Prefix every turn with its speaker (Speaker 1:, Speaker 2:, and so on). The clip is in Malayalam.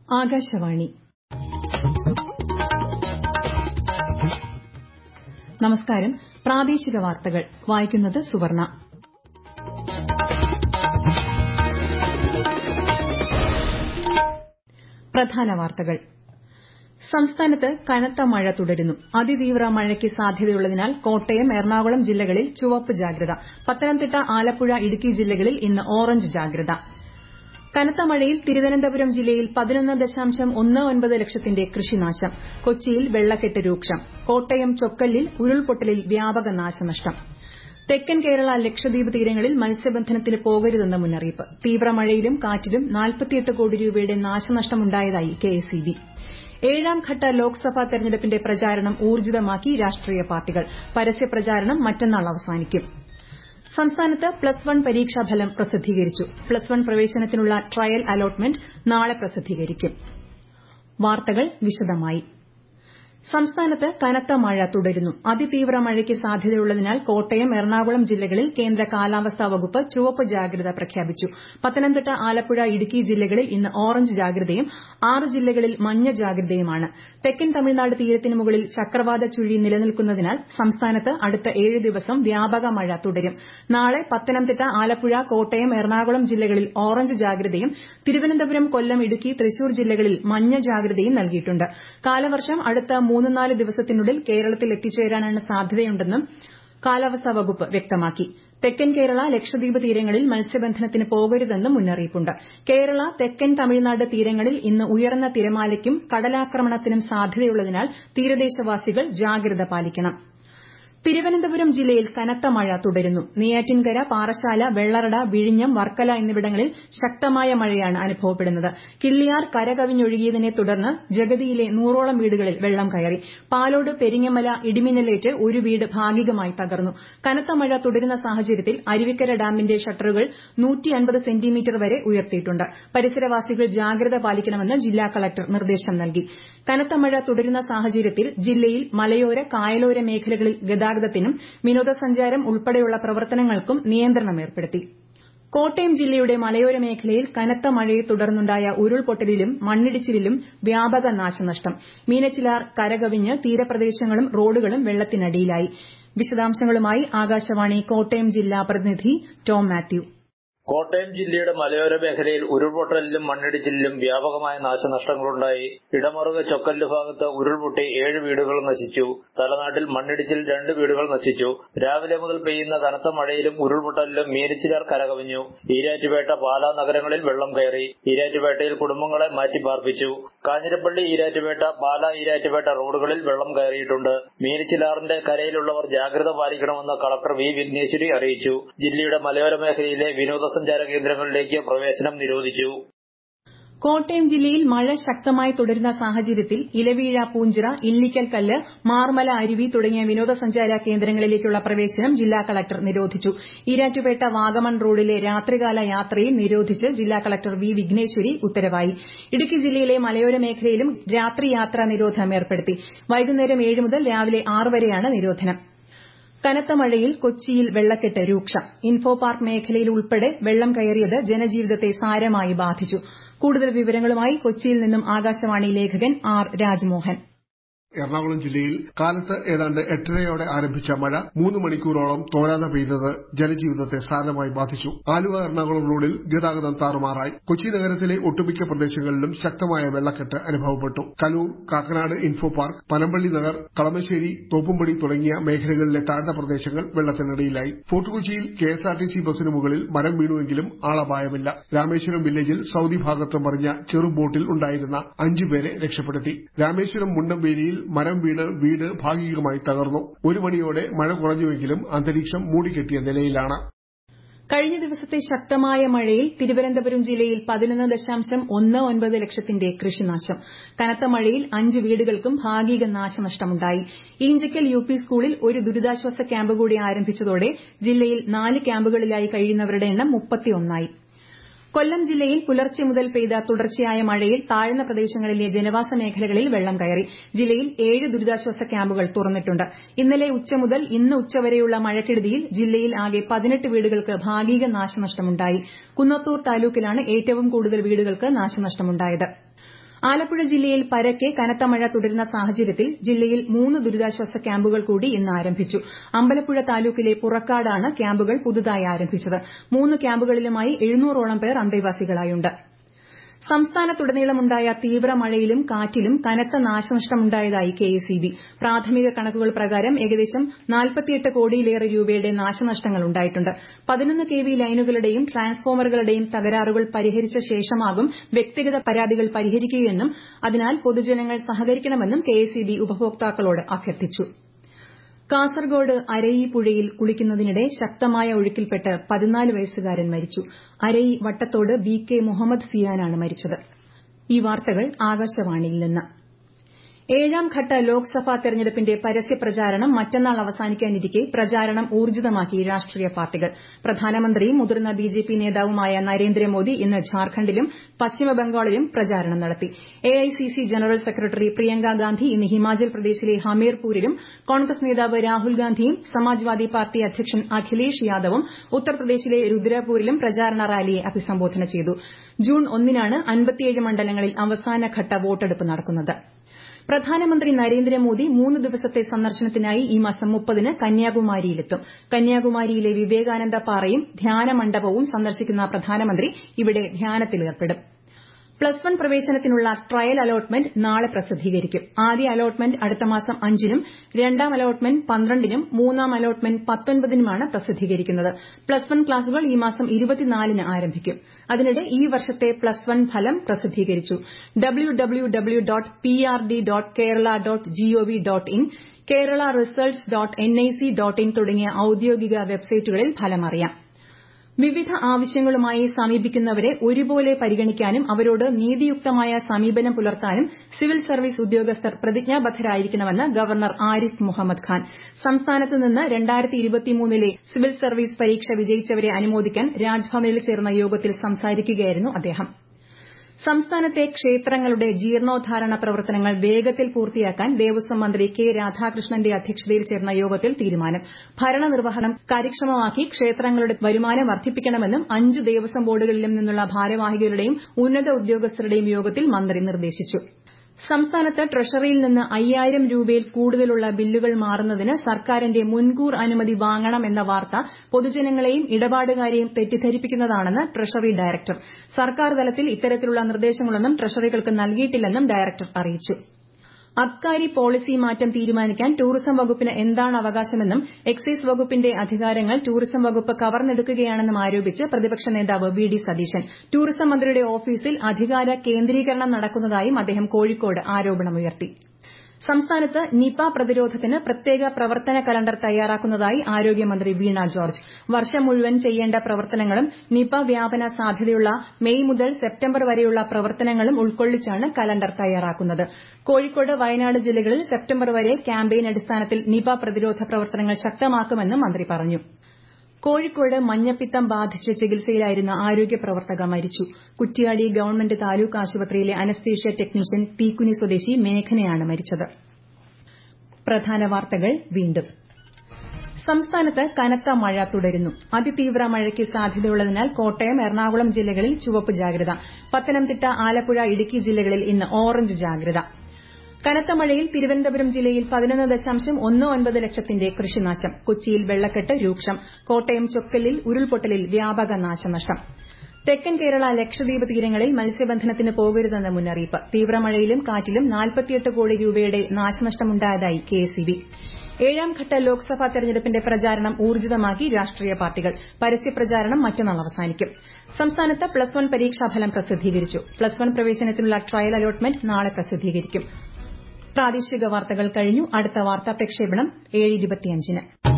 Speaker 1: ആകാശവാണി നമസ്കാരം പ്രാദേശിക വാർത്തകൾ വായിക്കുന്നത് സുവർണ പ്രധാന വാർത്തകൾ സംസ്ഥാനത്ത് കനത്ത മഴ തുടരുന്നു അതിതീവ്ര മഴയ്ക്ക് സാധ്യതയുള്ളതിനാൽ കോട്ടയം എറണാകുളം ജില്ലകളിൽ ചുവപ്പ് ജാഗ്രത പത്തനംതിട്ട ആലപ്പുഴ ഇടുക്കി ജില്ലകളിൽ ഇന്ന് ഓറഞ്ച് ജാഗ്രത കനത്ത മഴയിൽ തിരുവനന്തപുരം ജില്ലയിൽ പതിനൊന്ന് ദശാംശം ഒന്ന് ഒൻപത് ലക്ഷത്തിന്റെ കൃഷിനാശം കൊച്ചിയിൽ വെള്ളക്കെട്ട് രൂക്ഷം കോട്ടയം ചൊക്കല്ലിൽ ഉരുൾപൊട്ടലിൽ വ്യാപക നാശനഷ്ടം തെക്കൻ കേരള ലക്ഷദ്വീപ് തീരങ്ങളിൽ മത്സ്യബന്ധനത്തിന് പോകരുതെന്ന് മുന്നറിയിപ്പ് തീവ്രമഴയിലും കാറ്റിലും കോടി രൂപയുടെ നാശനഷ്ടമുണ്ടായതായി കെഎസ്ഇബി ഏഴാം ഘട്ട ലോക്സഭാ തെരഞ്ഞെടുപ്പിന്റെ പ്രചാരണം ഊർജ്ജിതമാക്കി രാഷ്ട്രീയ പാർട്ടികൾ പരസ്യപ്രചാരണം മറ്റന്നാൾ അവസാനിക്കും സംസ്ഥാനത്ത് പ്ലസ് വൺ പരീക്ഷാഫലം പ്രസിദ്ധീകരിച്ചു പ്ലസ് വൺ പ്രവേശനത്തിനുള്ള ട്രയൽ അലോട്ട്മെന്റ് നാളെ പ്രസിദ്ധീകരിക്കും വാർത്തകൾ വിശദമായി സംസ്ഥാനത്ത് കനത്ത മഴ തുടരുന്നു അതിതീവ്ര മഴയ്ക്ക് സാധ്യതയുള്ളതിനാൽ കോട്ടയം എറണാകുളം ജില്ലകളിൽ കേന്ദ്ര കാലാവസ്ഥാ വകുപ്പ് ചുവപ്പ് ജാഗ്രത പ്രഖ്യാപിച്ചു പത്തനംതിട്ട ആലപ്പുഴ ഇടുക്കി ജില്ലകളിൽ ഇന്ന് ഓറഞ്ച് ജാഗ്രതയും ആറ് ജില്ലകളിൽ മഞ്ഞ ജാഗ്രതയുമാണ് തെക്കൻ തമിഴ്നാട് തീരത്തിന് മുകളിൽ ചക്രവാത ചുഴി നിലനിൽക്കുന്നതിനാൽ സംസ്ഥാനത്ത് അടുത്ത ഏഴ് ദിവസം വ്യാപക മഴ തുടരും നാളെ പത്തനംതിട്ട ആലപ്പുഴ കോട്ടയം എറണാകുളം ജില്ലകളിൽ ഓറഞ്ച് ജാഗ്രതയും തിരുവനന്തപുരം കൊല്ലം ഇടുക്കി തൃശൂർ ജില്ലകളിൽ മഞ്ഞ ജാഗ്രതയും നൽകിയിട്ടുണ്ട് കാലവർഷം അടുത്ത മൂന്ന് നാല് ദിവസത്തിനുള്ളിൽ കേരളത്തിൽ എത്തിച്ചേരാനാണ് സാധ്യതയുണ്ടെന്നും കാലാവസ്ഥാ വകുപ്പ് വ്യക്തമാക്കി തെക്കൻ കേരള ലക്ഷദ്വീപ് തീരങ്ങളിൽ മത്സ്യബന്ധനത്തിന് പോകരുതെന്നും മുന്നറിയിപ്പുണ്ട് കേരള തെക്കൻ തമിഴ്നാട് തീരങ്ങളിൽ ഇന്ന് ഉയർന്ന തിരമാലയ്ക്കും കടലാക്രമണത്തിനും സാധ്യതയുള്ളതിനാൽ തീരദേശവാസികൾ ജാഗ്രത പാലിക്കണം തിരുവനന്തപുരം ജില്ലയിൽ കനത്ത മഴ തുടരുന്നു നെയ്യാറ്റിൻകര പാറശാല വെള്ളറട വിഴിഞ്ഞം വർക്കല എന്നിവിടങ്ങളിൽ ശക്തമായ മഴയാണ് അനുഭവപ്പെടുന്നത് കിള്ളിയാർ കരകവിഞ്ഞൊഴുകിയതിനെ തുടർന്ന് ജഗതിയിലെ നൂറോളം വീടുകളിൽ വെള്ളം കയറി പാലോട് പെരിങ്ങമല ഇടിമിന്നലേറ്റ് ഒരു വീട് ഭാഗികമായി തകർന്നു കനത്ത മഴ തുടരുന്ന സാഹചര്യത്തിൽ അരുവിക്കര ഡാമിന്റെ ഷട്ടറുകൾ സെന്റിമീറ്റർ വരെ ഉയർത്തിയിട്ടുണ്ട് പരിസരവാസികൾ ജാഗ്രത പാലിക്കണമെന്ന് ജില്ലാ കളക്ടർ നിർദ്ദേശം നൽകി കനത്ത മഴ തുടരുന്ന സാഹചര്യത്തിൽ ജില്ലയിൽ മലയോര കായലോര മേഖലകളിൽ ഗതാഗതത്തിനും വിനോദസഞ്ചാരം ഉൾപ്പെടെയുള്ള പ്രവർത്തനങ്ങൾക്കും നിയന്ത്രണം ഏർപ്പെടുത്തി കോട്ടയം ജില്ലയുടെ മലയോര മേഖലയിൽ കനത്ത മഴയെ തുടർന്നുണ്ടായ ഉരുൾപൊട്ടലിലും മണ്ണിടിച്ചിലിലും വ്യാപക നാശനഷ്ടം മീനച്ചിലാർ കരകവിഞ്ഞ് തീരപ്രദേശങ്ങളും റോഡുകളും വെള്ളത്തിനടിയിലായി വിശദാംശങ്ങളുമായി ആകാശവാണി കോട്ടയം ജില്ലാ പ്രതിനിധി ടോം മാത്യു
Speaker 2: കോട്ടയം ജില്ലയുടെ മലയോര മേഖലയിൽ ഉരുൾപൊട്ടലിലും മണ്ണിടിച്ചിലിലും വ്യാപകമായ നാശനഷ്ടങ്ങളുണ്ടായി ഇടമറുക ചൊക്കല്ല് ഭാഗത്ത് ഉരുൾപൊട്ടി ഏഴ് വീടുകൾ നശിച്ചു തലനാട്ടിൽ മണ്ണിടിച്ചിൽ രണ്ട് വീടുകൾ നശിച്ചു രാവിലെ മുതൽ പെയ്യുന്ന കനത്ത മഴയിലും ഉരുൾപൊട്ടലിലും മീനച്ചിലാർ കരകവിഞ്ഞു ഈരാറ്റുപേട്ട പാലാ നഗരങ്ങളിൽ വെള്ളം കയറി ഈരാറ്റുപേട്ടയിൽ കുടുംബങ്ങളെ മാറ്റിപ്പാർപ്പിച്ചു കാഞ്ഞിരപ്പള്ളി ഈരാറ്റുപേട്ട പാലാ ഈരാറ്റുപേട്ട റോഡുകളിൽ വെള്ളം കയറിയിട്ടുണ്ട് മീനച്ചിലാറിന്റെ കരയിലുള്ളവർ ജാഗ്രത പാലിക്കണമെന്ന് കളക്ടർ വി വിഘ്നേശ്വരി അറിയിച്ചു ജില്ലയുടെ മലയോര മേഖലയിലെ വിനോദ സഞ്ചാര കേന്ദ്രങ്ങളിലേക്ക് പ്രവേശനം നിരോധിച്ചു
Speaker 1: കോട്ടയം ജില്ലയിൽ മഴ ശക്തമായി തുടരുന്ന സാഹചര്യത്തിൽ ഇലവീഴ പൂഞ്ചിറ ഇല്ലിക്കൽ കല്ല് മാർമല അരുവി തുടങ്ങിയ വിനോദസഞ്ചാര കേന്ദ്രങ്ങളിലേക്കുള്ള പ്രവേശനം ജില്ലാ കളക്ടർ നിരോധിച്ചു ഈരാറ്റുപേട്ട വാഗമൺ റോഡിലെ രാത്രികാല യാത്രയും നിരോധിച്ച് ജില്ലാ കളക്ടർ വി വിഘ്നേശ്വരി ഉത്തരവായി ഇടുക്കി ജില്ലയിലെ മലയോര മേഖലയിലും രാത്രി യാത്രാ നിരോധനം ഏർപ്പെടുത്തി വൈകുന്നേരം ഏഴ് മുതൽ രാവിലെ ആറ് വരെയാണ് നിരോധനം കനത്ത മഴയിൽ കൊച്ചിയിൽ വെള്ളക്കെട്ട് രൂക്ഷം ഇൻഫോ പാർക്ക് മേഖലയിൽ ഉൾപ്പെടെ വെള്ളം കയറിയത് ജനജീവിതത്തെ സാരമായി ബാധിച്ചു കൂടുതൽ വിവരങ്ങളുമായി കൊച്ചിയിൽ നിന്നും ആകാശവാണി ലേഖകൻ ആർ രാജ്മോഹൻ
Speaker 3: എറണാകുളം ജില്ലയിൽ കാലത്ത് ഏതാണ്ട് എട്ടരയോടെ ആരംഭിച്ച മഴ മൂന്ന് മണിക്കൂറോളം തോരാതെ പെയ്തത് ജനജീവിതത്തെ സാരമായി ബാധിച്ചു ആലുവ എറണാകുളം റോഡിൽ ഗതാഗതം താറുമാറായി കൊച്ചി നഗരത്തിലെ ഒട്ടുമിക്ക പ്രദേശങ്ങളിലും ശക്തമായ വെള്ളക്കെട്ട് അനുഭവപ്പെട്ടു കലൂർ കാക്കനാട് ഇൻഫോ പാർക്ക് പനമ്പള്ളി നഗർ കളമശ്ശേരി തോപ്പുംപടി തുടങ്ങിയ മേഖലകളിലെ താഴ്ന്ന പ്രദേശങ്ങൾ വെള്ളത്തിനടിയിലായി ഫോർട്ട് കൊച്ചിയിൽ കെഎസ്ആർടിസി ബസിന് മുകളിൽ മരം വീണുവെങ്കിലും ആളപായമില്ല രാമേശ്വരം വില്ലേജിൽ സൌദി ഭാഗത്ത് മറിഞ്ഞ ചെറു ബോട്ടിൽ ഉണ്ടായിരുന്ന അഞ്ചുപേരെ രക്ഷപ്പെടുത്തി രാമേശ്വരം മുണ്ടംവേലിയിൽ മരം വീണ് വീട് ഭാഗികമായി തകർന്നു ഒരു മണിയോടെ മഴ കുറഞ്ഞുവെങ്കിലും അന്തരീക്ഷം മൂടിക്കെട്ടിയ നിലയിലാണ്
Speaker 1: കഴിഞ്ഞ ദിവസത്തെ ശക്തമായ മഴയിൽ തിരുവനന്തപുരം ജില്ലയിൽ പതിനൊന്ന് ദശാംശം ഒന്ന് ഒൻപത് ലക്ഷത്തിന്റെ കൃഷിനാശം കനത്ത മഴയിൽ അഞ്ച് വീടുകൾക്കും ഭാഗിക നാശനഷ്ടമുണ്ടായി ഈഞ്ചക്കൽ യു പി സ്കൂളിൽ ഒരു ദുരിതാശ്വാസ ക്യാമ്പ് കൂടി ആരംഭിച്ചതോടെ ജില്ലയിൽ നാല് ക്യാമ്പുകളിലായി കഴിയുന്നവരുടെ എണ്ണം മുപ്പത്തിയൊന്നായി കൊല്ലം ജില്ലയിൽ പുലർച്ചെ മുതൽ പെയ്ത തുടർച്ചയായ മഴയിൽ താഴ്ന്ന പ്രദേശങ്ങളിലെ ജനവാസ മേഖലകളിൽ വെള്ളം കയറി ജില്ലയിൽ ഏഴ് ദുരിതാശ്വാസ ക്യാമ്പുകൾ തുറന്നിട്ടുണ്ട് ഇന്നലെ ഉച്ച മുതൽ ഇന്ന് ഉച്ചവരെയുള്ള മഴക്കെടുതിയിൽ ജില്ലയിൽ ആകെ പതിനെട്ട് വീടുകൾക്ക് ഭാഗിക നാശനഷ്ടമുണ്ടായി കുന്നത്തൂർ താലൂക്കിലാണ് ഏറ്റവും കൂടുതൽ വീടുകൾക്ക് നാശനഷ്ടമുണ്ടായത് ആലപ്പുഴ ജില്ലയിൽ പരക്കെ കനത്ത മഴ തുടരുന്ന സാഹചര്യത്തിൽ ജില്ലയിൽ മൂന്ന് ദുരിതാശ്വാസ ക്യാമ്പുകൾ കൂടി ഇന്ന് ആരംഭിച്ചു അമ്പലപ്പുഴ താലൂക്കിലെ പുറക്കാടാണ് ക്യാമ്പുകൾ പുതുതായി ആരംഭിച്ചത് മൂന്ന് ക്യാമ്പുകളിലുമായി എഴുന്നൂറോളം പേർ അന്തേവാസികളായുണ്ട് സംസ്ഥാനത്തുടനീളമുണ്ടായ തീവ്ര മഴയിലും കാറ്റിലും കനത്ത നാശനഷ്ടമുണ്ടായതായി കെഎസ്ഇബി പ്രാഥമിക കണക്കുകൾ പ്രകാരം ഏകദേശം നാൽപ്പത്തിയെട്ട് കോടിയിലേറെ രൂപയുടെ നാശനഷ്ടങ്ങൾ ഉണ്ടായിട്ടുണ്ട് പതിനൊന്ന് കെവി ലൈനുകളുടെയും ട്രാൻസ്ഫോമറുകളുടെയും തകരാറുകൾ പരിഹരിച്ച ശേഷമാകും വ്യക്തിഗത പരാതികൾ പരിഹരിക്കുകയെന്നും അതിനാൽ പൊതുജനങ്ങൾ സഹകരിക്കണമെന്നും കെഎസ്ഇബി ഉപഭോക്താക്കളോട് അഭ്യർത്ഥിച്ചു കാസർഗോഡ് അരയി പുഴയിൽ കുളിക്കുന്നതിനിടെ ശക്തമായ ഒഴുക്കിൽപ്പെട്ട് പതിനാല് വയസ്സുകാരൻ മരിച്ചു അരയി വട്ടത്തോട് ബി കെ മുഹമ്മദ് സിയാനാണ് മരിച്ചത് ഈ വാർത്തകൾ ആകാശവാണിയിൽ നിന്ന് ഏഴാം ഘട്ട ലോക്സഭാ തെരഞ്ഞെടുപ്പിന്റെ പരസ്യപ്രചാരണം മറ്റന്നാൾ അവസാനിക്കാനിരിക്കെ പ്രചാരണം ഊർജിതമാക്കി രാഷ്ട്രീയ പാർട്ടികൾ പ്രധാനമന്ത്രിയും മുതിർന്ന ബിജെപി നേതാവുമായ നരേന്ദ്രമോദി ഇന്ന് ഝാർഖണ്ഡിലും പശ്ചിമബംഗാളിലും പ്രചാരണം നടത്തി AICC general secretary Priyanka Gandhi ഇന്ന് ഹിമാചൽ പ്രദേശിലെ ഹമീർപൂരിലും കോൺഗ്രസ് നേതാവ് രാഹുൽ ഗാന്ധിയും സമാജ്വാദി പാർട്ടി അധ്യക്ഷൻ അഖിലേഷ് യാദവും ഉത്തർപ്രദേശിലെ രുദ്രപൂരിലും പ്രചാരണ റാലിയെ അഭിസംബോധന ചെയ്തു ജൂൺ ഒന്നിനാണ് അൻപത്തിയേഴ് മണ്ഡലങ്ങളിൽ അവസാനഘട്ട വോട്ടെടുപ്പ് നടക്കുന്നത് പ്രധാനമന്ത്രി നരേന്ദ്രമോദി മൂന്ന് ദിവസത്തെ സന്ദർശനത്തിനായി ഈ മാസം മുപ്പതിന് കന്യാകുമാരിയിലെത്തും കന്യാകുമാരിയിലെ വിവേകാനന്ദ പാറയും ധ്യാനമണ്ഡപവും സന്ദർശിക്കുന്ന പ്രധാനമന്ത്രി ഇവിടെ ധ്യാനത്തിലേർപ്പെടും പ്ലസ് വൺ പ്രവേശനത്തിനുള്ള ട്രയൽ അലോട്ട്മെന്റ് നാളെ പ്രസിദ്ധീകരിക്കും ആദ്യ അലോട്ട്മെന്റ് അടുത്ത മാസം അഞ്ചിനും രണ്ടാം അലോട്ട്മെന്റ് പന്ത്രണ്ടിനും മൂന്നാം അലോട്ട്മെന്റ് പത്തൊൻപതിനുമാണ് പ്രസിദ്ധീകരിക്കുന്നത് പ്ലസ് വൺ ക്ലാസുകൾ ഈ മാസം ഇരുപത്തിനാലിന് ആരംഭിക്കും അതിനിടെ ഈ വർഷത്തെ പ്ലസ് വൺ ഫലം പ്രസിദ്ധീകരിച്ചു W W W dot P R D dot Kerala dot G O V dot in Kerala results dot N I C dot in തുടങ്ങിയ ഔദ്യോഗിക വെബ്സൈറ്റുകളിൽ ഫലം അറിയാം വിവിധ ആവശ്യങ്ങളുമായി സമീപിക്കുന്നവരെ ഒരുപോലെ പരിഗണിക്കാനും അവരോട് നീതിയുക്തമായ സമീപനം പുലർത്താനും സിവിൽ സർവീസ് ഉദ്യോഗസ്ഥർ പ്രതിജ്ഞാബദ്ധരായിരിക്കണമെന്ന് ഗവർണർ ആരിഫ് മുഹമ്മദ് ഖാൻ സംസ്ഥാനത്ത് നിന്ന് ലെ സിവിൽ സർവീസ് പരീക്ഷ വിജയിച്ചവരെ അനുമോദിക്കാൻ രാജ്ഭവനിൽ ചേർന്ന യോഗത്തിൽ സംസാരിക്കുകയായിരുന്നു അദ്ദേഹം സംസ്ഥാനത്തെ ക്ഷേത്രങ്ങളുടെ ജീർണോദ്ധാരണ പ്രവർത്തനങ്ങൾ വേഗത്തിൽ പൂർത്തിയാക്കാൻ ദേവസ്വം മന്ത്രി കെ രാധാകൃഷ്ണന്റെ അധ്യക്ഷതയിൽ ചേർന്ന യോഗത്തിൽ തീരുമാനം ഭരണനിർവഹണം കാര്യക്ഷമമാക്കി ക്ഷേത്രങ്ങളുടെ വരുമാനം വർദ്ധിപ്പിക്കണമെന്നും അഞ്ച് ദേവസ്വം ബോർഡുകളിലും നിന്നുള്ള ഭാരവാഹികളുടെയും ഉന്നത ഉദ്യോഗസ്ഥരുടെയും യോഗത്തിൽ മന്ത്രി നിർദ്ദേശിച്ചു സംസ്ഥാനത്ത് ട്രഷറിയിൽ നിന്ന് അയ്യായിരം രൂപയിൽ കൂടുതലുള്ള ബില്ലുകൾ മാറുന്നതിന് സർക്കാരിന്റെ മുൻകൂർ അനുമതി വാങ്ങണമെന്ന വാർത്ത പൊതുജനങ്ങളെയും ഇടപാടുകാരെയും തെറ്റിദ്ധരിപ്പിക്കുന്നതാണെന്ന് ട്രഷറി ഡയറക്ടർ സർക്കാർ തലത്തിൽ ഇത്തരത്തിലുള്ള നിർദ്ദേശങ്ങളൊന്നും ട്രഷറികൾക്ക് നൽകിയിട്ടില്ലെന്നും ഡയറക്ടർ അറിയിച്ചു അബ്കാരി പോളിസി മാറ്റം തീരുമാനിക്കാൻ ടൂറിസം വകുപ്പിന് എന്താണ് അവകാശമെന്നും എക്സൈസ് വകുപ്പിന്റെ അധികാരങ്ങൾ ടൂറിസം വകുപ്പ് കവർന്നെടുക്കുകയാണെന്നും ആരോപിച്ച് പ്രതിപക്ഷ നേതാവ് വി ഡി സതീശൻ ടൂറിസം മന്ത്രിയുടെ ഓഫീസിൽ അധികാര കേന്ദ്രീകരണം നടക്കുന്നതായും അദ്ദേഹം കോഴിക്കോട് ആരോപണമുയർത്തി സംസ്ഥാനത്ത് നിപ പ്രതിരോധത്തിന് പ്രത്യേക പ്രവർത്തന കലണ്ടർ തയ്യാറാക്കുന്നതായി ആരോഗ്യമന്ത്രി വീണ ജോർജ് വർഷം മുഴുവൻ ചെയ്യേണ്ട പ്രവർത്തനങ്ങളും നിപ വ്യാപന സാധ്യതയുള്ള മെയ് മുതൽ സെപ്റ്റംബർ വരെയുള്ള പ്രവർത്തനങ്ങളും ഉൾക്കൊള്ളിച്ചാണ് കലണ്ടർ തയ്യാറാക്കുന്നത് കോഴിക്കോട് വയനാട് ജില്ലകളിൽ സെപ്റ്റംബർ വരെ ക്യാമ്പയിൻ അടിസ്ഥാനത്തിൽ നിപ പ്രതിരോധ പ്രവർത്തനങ്ങൾ ശക്തമാക്കുമെന്നും മന്ത്രി പറഞ്ഞു കോഴിക്കോട് മഞ്ഞപ്പിത്തം ബാധിച്ച് ചികിത്സയിലായിരുന്ന ആരോഗ്യ പ്രവർത്തക മരിച്ചു കുറ്റ്യാടി ഗവൺമെന്റ് താലൂക്ക് ആശുപത്രിയിലെ അനസ്തേഷ്യ ടെക്നീഷ്യൻ തീക്കുനി സ്വദേശി മേഘനയാണ് മരിച്ചത് പ്രധാന വാർത്തകൾ വീണ്ടും സംസ്ഥാനത്ത് കനത്ത മഴ തുടരുന്നു അതിതീവ്ര മഴയ്ക്ക് സാധ്യതയുള്ളതിനാൽ കോട്ടയം എറണാകുളം ജില്ലകളിൽ ചുവപ്പ് ജാഗ്രത പത്തനംതിട്ട ആലപ്പുഴ ഇടുക്കി ജില്ലകളിൽ ഇന്ന് ഓറഞ്ച് ജാഗ്രത കനത്ത മഴയിൽ തിരുവനന്തപുരം ജില്ലയിൽ പതിനൊന്ന് ദശാംശം ഒന്ന് ഒൻപത് ലക്ഷത്തിന്റെ കൃഷിനാശം കൊച്ചിയിൽ വെള്ളക്കെട്ട് രൂക്ഷം കോട്ടയം ചൊക്കലിൽ ഉരുൾപൊട്ടലിൽ വ്യാപക നാശനഷ്ടം തെക്കൻ കേരള ലക്ഷദ്വീപ് തീരങ്ങളിൽ മത്സ്യബന്ധനത്തിന് പോകരുതെന്ന മുന്നറിയിപ്പ് തീവ്രമഴയിലും കാറ്റിലും നാൽപ്പത്തിയെട്ട് കോടി രൂപയുടെ നാശനഷ്ടമുണ്ടായതായി കെഎസ്ഇബി ഏഴാം ഘട്ട ലോക്സഭാ തെരഞ്ഞെടുപ്പിന്റെ പ്രചാരണം ഊർജിതമാക്കി രാഷ്ട്രീയ പാർട്ടികൾ പരസ്യപ്രചാരണം മറ്റന്നാൾ അവസാനിക്കും സംസ്ഥാനത്ത് പ്ലസ് വൺ പരീക്ഷാഫലം പ്രസിദ്ധീകരിച്ചു പ്ലസ് വൺ പ്രവേശനത്തിനുള്ള ട്രയൽ അലോട്ട്മെന്റ് നാളെ പ്രസിദ്ധീകരിക്കും പ്രാദേശിക വാർത്തകൾ കഴിഞ്ഞു അടുത്ത വാർത്താ പ്രക്ഷേപണം ഏഴ്